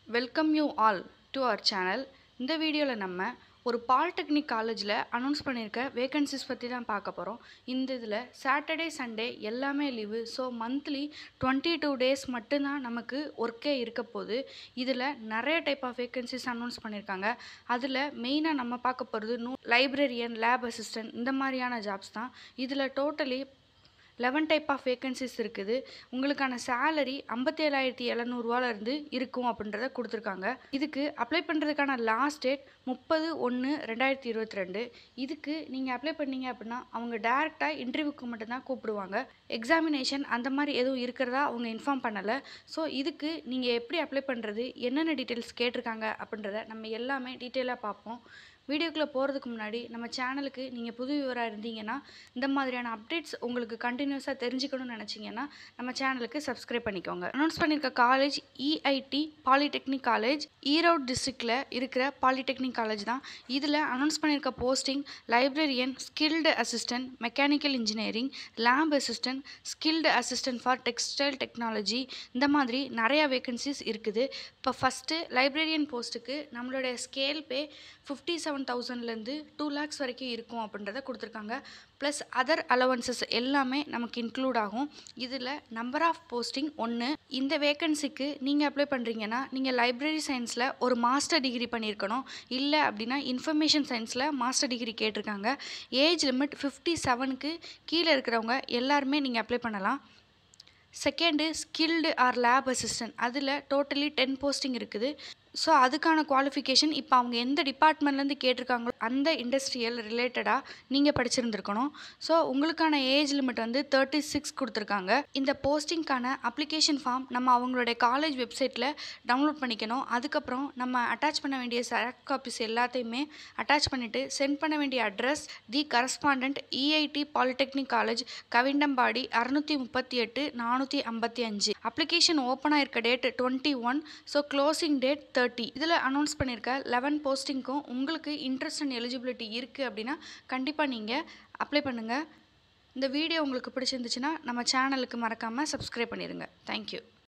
welcome you all to our channel இந்த வீடியோவில் நம்ம ஒரு பாலிடெக்னிக் காலேஜில் அனௌன்ஸ் பண்ணியிருக்க வேகன்சிஸ் பற்றி தான் பார்க்க போகிறோம் இந்த இதில் சாட்டர்டே சண்டே எல்லாமே leave so monthly twenty two days மட்டும்தான் நமக்கு ஒர்க்கே இருக்க போகுது இதில் நிறைய டைப் ஆஃப் வேகன்சிஸ் அனௌன்ஸ் பண்ணியிருக்காங்க அதில் மெயினாக நம்ம பார்க்க போகிறது நூ லைப்ரரியன் லேப் அசிஸ்டன்ட் இந்த மாதிரியான ஜாப்ஸ் தான் இதில் totally eleven type of vacancies இருக்குது உங்களுக்கான சேலரி ஐம்பத்தேழாயிரத்தி எழுநூறுவாலேருந்து இருக்கும் அப்படின்றத கொடுத்துருக்காங்க இதுக்கு அப்ளை பண்ணுறதுக்கான லாஸ்ட் டேட் முப்பது ஒன்று ரெண்டாயிரத்தி இருபத்தி ரெண்டு இதுக்கு நீங்கள் அப்ளை பண்ணீங்க அப்படின்னா அவங்க டேரெக்டாக இன்டர்வியூக்கு மட்டும்தான் கூப்பிடுவாங்க எக்ஸாமினேஷன் அந்த மாதிரி எதுவும் இருக்கிறதா அவங்க இன்ஃபார்ம் பண்ணலை ஸோ இதுக்கு நீங்கள் எப்படி அப்ளை பண்ணுறது என்னென்ன டீட்டெயில்ஸ் கேட்டிருக்காங்க அப்படின்றத நம்ம எல்லாமே டீட்டெயிலாக பார்ப்போம் வீடியோக்குள்ளே போகிறதுக்கு முன்னாடி நம்ம சேனலுக்கு நீங்கள் புது விவராக இருந்தீங்கன்னா இந்த மாதிரியான அப்டேட்ஸ் உங்களுக்கு கண்டினியூஸாக தெரிஞ்சுக்கணும்னு நினச்சிங்கன்னா நம்ம சேனலுக்கு சப்ஸ்கிரைப் பண்ணிக்கோங்க அனௌன்ஸ் பண்ணியிருக்க college EID polytechnic college Erode டிஸ்ட்ரிக்டில் இருக்கிற பாலிடெக்னிக் காலேஜ் தான் இதில் அனௌன்ஸ் பண்ணியிருக்க posting librarian skilled assistant mechanical engineering lab assistant skilled assistant for textile technology இந்த மாதிரி நிறையா வேகன்சிஸ் இருக்குது இப்போ ஃபஸ்ட்டு லைப்ரரியன் போஸ்ட்டுக்கு நம்மளுடைய ஸ்கேல் பே ஃபிஃப்டி செவன் தௌசண்ட்லேருந்து டூ லேக்ஸ் வரைக்கும் இருக்கும் அப்படின்றத கொடுத்துருக்காங்க ப்ளஸ் அதர் அலவன்சஸ் எல்லாமே நமக்கு இன்க்ளூட் ஆகும் இதில் நம்பர் ஆஃப் போஸ்டிங் ஒன்று இந்த வேகன்சிக்கு நீங்கள் அப்ளை பண்ணுறீங்கன்னா நீங்கள் லைப்ரரி சயின்ஸில் ஒரு மாஸ்டர் டிகிரி பண்ணியிருக்கணும் இல்லை அப்படின்னா இன்ஃபர்மேஷன் சயின்ஸில் மாஸ்டர் டிகிரி கேட்டிருக்காங்க ஏஜ் லிமிட் ஃபிஃப்டி செவனுக்கு கீழே இருக்கிறவங்க எல்லாருமே நீங்கள் அப்ளை பண்ணலாம் second skilled or lab assistant அதில் டோட்டலி டென் போஸ்டிங் இருக்குது ஸோ அதுக்கான குவாலிஃபிகேஷன் இப்போ அவங்க எந்த டிபார்ட்மெண்ட்லேருந்து கேட்டிருக்காங்களோ அந்த இண்டஸ்ட்ரியல் ரிலேட்டடாக நீங்கள் படிச்சிருந்துருக்கணும் ஸோ உங்களுக்கான ஏஜ் லிமிட் வந்து தேர்ட்டி சிக்ஸ் கொடுத்துருக்காங்க இந்த போஸ்டிங்க்கான அப்ளிகேஷன் ஃபார்ம் நம்ம அவங்களுடைய காலேஜ் வெப்சைட்டில் டவுன்லோட் பண்ணிக்கணும் அதுக்கப்புறம் நம்ம அட்டாச் பண்ண வேண்டிய செலக்ட் காப்பீஸ் எல்லாத்தையுமே அட்டாச் பண்ணிவிட்டு சென்ட் பண்ண வேண்டிய address the correspondent EID polytechnic college Kavindapadi அறுநூற்றி முப்பத்தி எட்டு நானூற்றி ஐம்பத்தி அஞ்சு அப்ளிகேஷன் ஓப்பன் ஆயிருக்க date twenty one so closing date thirty இதில் அனௌன்ஸ் பண்ணியிருக்க லெவன் போஸ்டிங்க்கும் உங்களுக்கு இன்ட்ரெஸ்ட் அண்ட் எலிஜிபிலிட்டி இருக்குது அப்படின்னா கண்டிப்பாக நீங்கள் அப்ளை பண்ணுங்கள் இந்த வீடியோ உங்களுக்கு பிடிச்சிருந்துச்சுன்னா நம்ம சேனலுக்கு மறக்காமல் சப்ஸ்கிரைப் பண்ணிடுங்க தேங்க்யூ